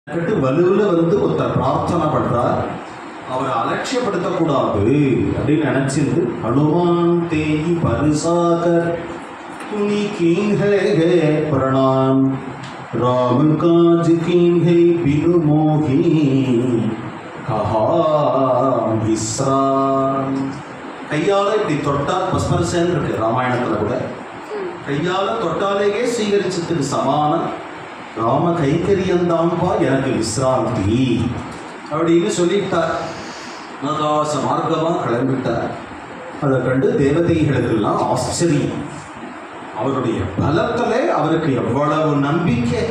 கட்டு வலுவில் வந்து ஒருத்தர் பிரார்த்தனை பண்றார் அவரை அலட்சியப்படுத்தக்கூடாது அப்படின்னு நினைச்சிருந்து ஹனுமான் தேயி பரிசாகர் துணி கீன் ஹே ஹே பிரணாம் ராம் காஜ் கீன் ஹே பினு மோகி கஹாம் விஸ்ராம் கையால இப்படி தொட்டா பஸ்பரசன் இருக்கு ராமாயணத்துல கூட கையால தொட்டாலேயே ஸ்வீகரிச்சதுக்கு சமானம் ராம கைங்கரியந்தாம்பா எனக்கு விசிராந்தி அப்படின்னு சொல்லிட்டார் ஆகாச மார்க்கமா கிளம்பிட்டார் அதை கண்டு தேவதைகளுக்கெல்லாம் ஆச்சரியம் அவருடைய பலத்துல அவருக்கு எவ்வளவு நம்பிக்கை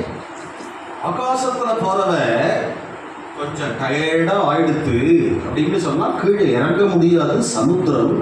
ஆகாசத்துல போறவ கொஞ்சம் டயர்டா ஆயிடுத்து அப்படின்னு சொன்னா கீழே இறங்க முடியாது சமுத்திரம்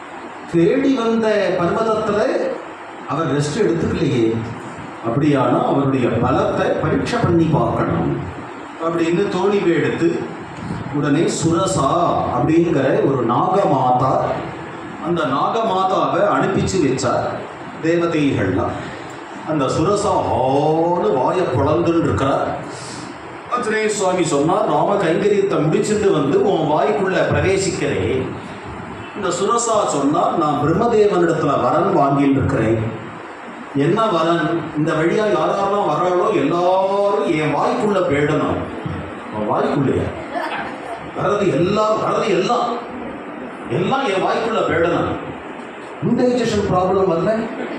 தேடி வந்த பர்வதத்துல அவர் ரெஸ்ட் எடுத்துக்கலையே அப்படியானா அவருடைய பலத்தை பரீட்சை பண்ணி பார்க்கணும் அப்படின்னு தோணிவை எடுத்து உடனே சுரசா அப்படிங்கிற ஒரு நாகமாதா அந்த நாகமாதாவை அனுப்பிச்சு வச்சார் தேவதைகள்லாம் அந்த சுரசா ஆடு வாயை குழந்துன்னு இருக்கிறார் ஆஞ்சநேய சுவாமி சொன்னார் ராம கைங்கரியத்தை முடிச்சுட்டு வந்து உன் வாய்க்குள்ள பிரவேசிக்கிறேன் இந்த சுரசா சொன்னார் நான் பிரம்மதேவனிடத்துல வரன் வாங்கிட்டு இருக்கிறேன் என்ன வரன் இந்த வழியா யாரெல்லாம் வர்றாளோ எல்லாரும் என் வாய்க்குள்ள போயிடணும் உன் வாய்க்குள்ளையா வர்றது எல்லாம் வர்றது எல்லாம் எல்லாம் என் வாய்க்குள்ள போயிடணும் இன்டைஜஷன் ப்ராப்ளம் வரல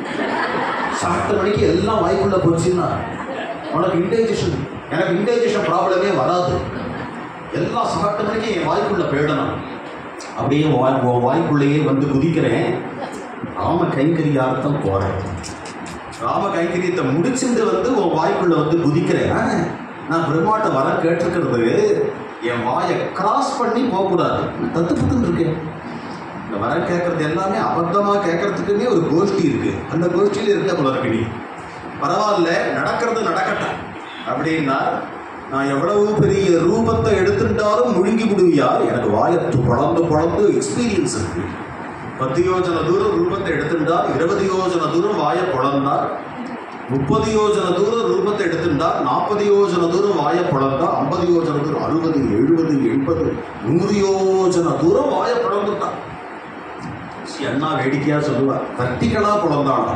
சாப்பிட்ட மணிக்கு எல்லாம் வாய்க்குள்ள போச்சுன்னா உனக்கு இன்டைஜஷன் எனக்கு இன்டைஜஷன் ப்ராப்ளமே வராது எல்லாம் சாப்பிட்ட மணிக்கு என் வாய்க்குள்ள போயிடணும் அப்படியே வாய் உன் வாய்க்குள்ளேயே வந்து குதிக்கிறேன் ராம கைங்கரியார்த்தம் போறேன் ராம கைங்கரியத்தை முடிச்சுட்டு வந்து உன் வாய்க்குள்ள வந்து குதிக்கிறேன் ஆ, நான் பிரம்மாட்ட வர கேட்டிருக்கிறது என் வாயை கிராஸ் பண்ணி போகக்கூடாது நான் தத்து புத்துன்னு இருக்கேன் இந்த வர கேட்கறது எல்லாமே அபத்தமா கேட்கறதுக்குன்னே ஒரு கோஷ்டி இருக்கு அந்த கோஷ்டியில இருக்க போல இருக்கு நீ பரவாயில்ல நடக்கிறது நடக்கட்டும் அப்படின்னா நான் எவ்வளவு பெரிய ரூபத்தை எடுத்துட்டாலும் முழுங்கி விடுவியா எனக்கு வாயத்து பழந்து பழந்து எக்ஸ்பீரியன்ஸ் இருக்கு பத்து யோஜன தூரம் ரூபத்தை எடுத்துட்டார் இருபது யோஜன தூரம் வாயை பொழந்தார் முப்பது யோஜன தூரம் ரூபத்தை எடுத்துட்டார் நாற்பது யோஜன தூரம் வாயை பொழந்தார் ஐம்பது யோஜன தூரம் அறுபது எழுபது எண்பது நூறு யோஜன தூரம் வாயை பொழந்துட்டார் அண்ணா வேடிக்கையா சொல்லுவார் தட்டிகளா பிறந்தாளா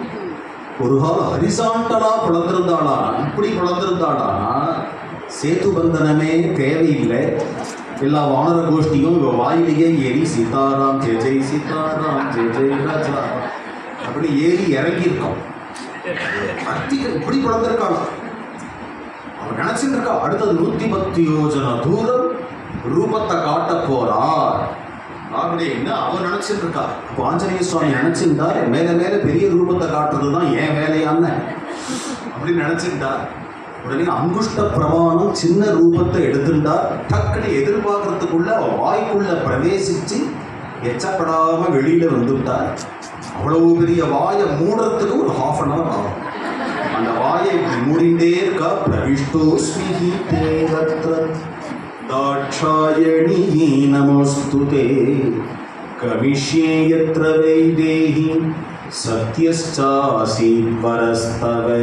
ஒரு கால ஹரிசாண்டலா பிளந்திருந்தாளா இப்படி பிளந்திருந்தாளா சேத்து பந்தனமே தேவையில்லை எல்லா வானர கோஷ்டியும் இவ வாயிலேயே ஏறி சீதாராம் ஜெய ஜெய் சீதாராம் ஜெய ஜெய் ராஜா அப்படி ஏறி இறங்கி இருக்கோம் அத்திகள் இப்படி பிளந்திருக்காளா அவன் நினைச்சிட்டு இருக்கா அடுத்தது நூத்தி பத்து யோஜன தூரம் ரூபத்தை காட்ட போறார் அப்படின்னு அவன் நினைச்சிட்டு இருக்கா அப்போ ஆஞ்சநேய சுவாமி நினைச்சிருந்தார் மேல மேல பெரிய ரூபத்தை காட்டுறது தான் என் வேலையான்னு அப்படின்னு நினைச்சிருந்தா உடனே அங்குஷ்ட பிரமாணம் சின்ன ரூபத்தை எடுத்துட்டா டக்குன்னு எதிர்பார்க்கறதுக்குள்ள அவன் வாய்க்குள்ள பிரவேசிச்சு எச்சப்படாம வெளியில வந்துட்டார் அவ்வளவு பெரிய வாயை மூடுறதுக்கு ஒரு ஹாஃப் அன் அவர் ஆகும் அந்த வாயை இப்படி மூடிண்டே இருக்கா பிரவிஷ்டோஸ்மி தேவத்ர दाक्षायणी नमोऽस्तु ते कविष्ये यत्र वैदेही சத்யஸ்டாசி பரஸ்தவே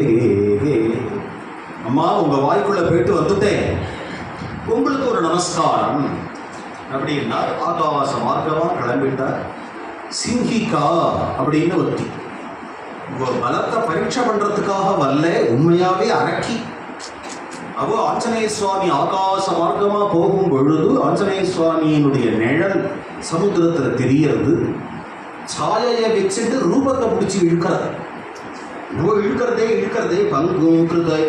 அம்மா உங்க வாய்க்குள்ள போயிட்டு வந்துட்டேன் உங்களுக்கு ஒரு நமஸ்காரம் அப்படின்னா ஆகாச மார்க்கமா கிளம்பிட்டார் சிங்கிகா அப்படின்னு ஒத்தி உங்க பலத்தை பரீட்சை பண்றதுக்காக வரல உண்மையாவே அரக்கி அவ ஆஞ்சநேய சுவாமி ஆகாச மார்க்கமா போகும் பொழுது ஆஞ்சநேய சுவாமியினுடைய நிழல் சமுத்திரத்துல தெரியறது சாயையை வச்சுட்டு ரூபத்தை பிடிச்சி இழுக்கிறார் இவ இழுக்கிறதே இழுக்கிறதே பங்கும் கிருதை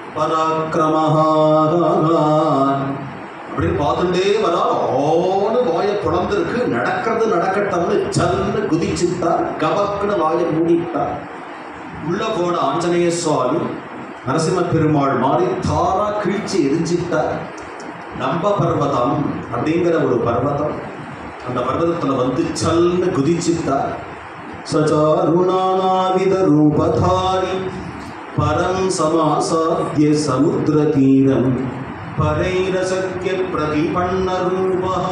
பராக்கிரமஹான் அப்படின்னு பார்த்துட்டே வரா ஆடு வாயை புலந்திருக்கு நடக்கிறது நடக்கட்டம்னு சல்னு குதிச்சுட்டார் கபக்குன்னு வாயை மூடிட்டார் உள்ள போன ஆஞ்சநேய சுவாமி நரசிம்ம பெருமாள் மாதிரி தாரா கிழிச்சு எரிஞ்சிட்டார் நம்ப பர்வதம் அப்படிங்கிற ஒரு பர்வதம் அந்த பர்வதத்துல வந்து சல்னு குதிச்சுட்டார் சச்சாருணானாவித ரூபதாரி பரம் சமாசாத்திய சமுத்திர தீரம் பரைரசக்கிய பிரதிபன்ன ரூபா